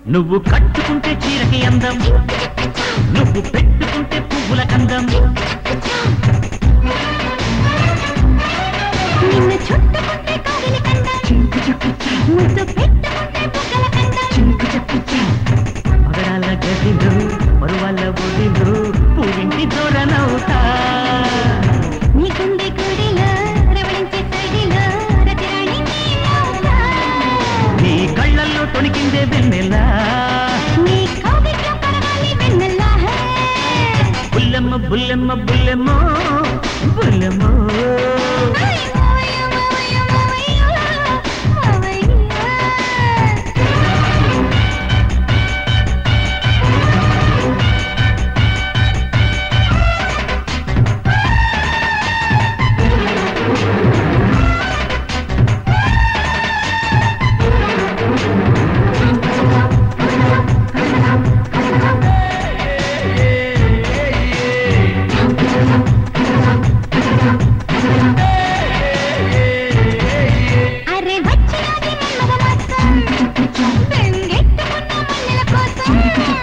నువ్వు కట్టుకుంటే చీరకి అందం నువ్వు పెట్టుకుంటే పువ్వుల కందం నిన్ను చుట్టుకుంటే కవిలి కందం ముద్దు పెట్టుకుంటే బుగ్గల కందం పగడాల గదిలో పరువాల ఒడిలో పూవింటి దూరనవుతా నీ గుండె గుడిలో రవళించే సడిలో రతిరాణి నీవురా. నీ కళ్ళల్లో తొణికిందే వెన్నెలా నీ కౌగిట్లో కరవాలి వెన్నెలా హే. బుల్లెమ్మ బుల్లెమ్మ బుల్లెమ్మో బుల్లెమ్మో ఆయ్ మావయ్య, మావయ్య, మావయ్య, మావయ్య. అరే వచ్చినది మన్మథ మాసం. బెంగెట్టుకున్న మల్లెల కోసం.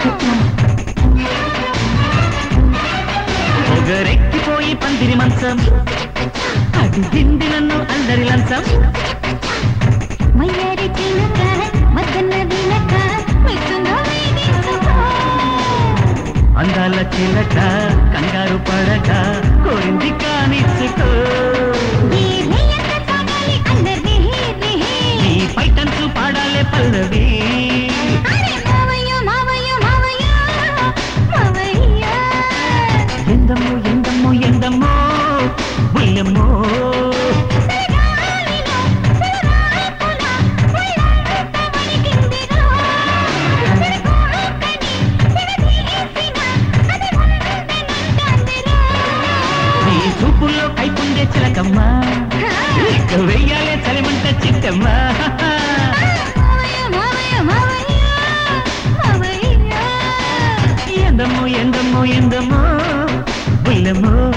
పొగరెక్కిపోయి పందిరి మంచం అడిగింది నన్ను అందరి లంచం వయ్యారి చినుక, వద్దన్న వీణక, మెచ్చుందో వేగించుకో. అందాల చిలక కంగారు పడక కోరింది కానిచ్చుకో ఈ రేయంత సాగాలి అందరి రిహి. నీ పైటంచు పాడాలే పల్లవి అరే మావయ్య, మావయ్య, మావయ్య, మావయ్య. ఎందమ్మో ఎందమ్మో ఎందమ్మో బుల్లెమ్మో సరగాలిలో, సరగాకుల, ఒళ్ళంతా వణికిందిరో. సరగోకని, సిరదీసిన, అది ఉందనంటాందిరో. నీ చూపుల్లో కైపుండే చిలకమ్మ ఇక వెయ్యాలే చలిమంట చిక్కమ్మ మావయ్య, మావయ్య, మావయ్య, మావయ్య. ఎందమ్మో ఎందమ్మో ఎందమ్మో బుల్లెమ్మో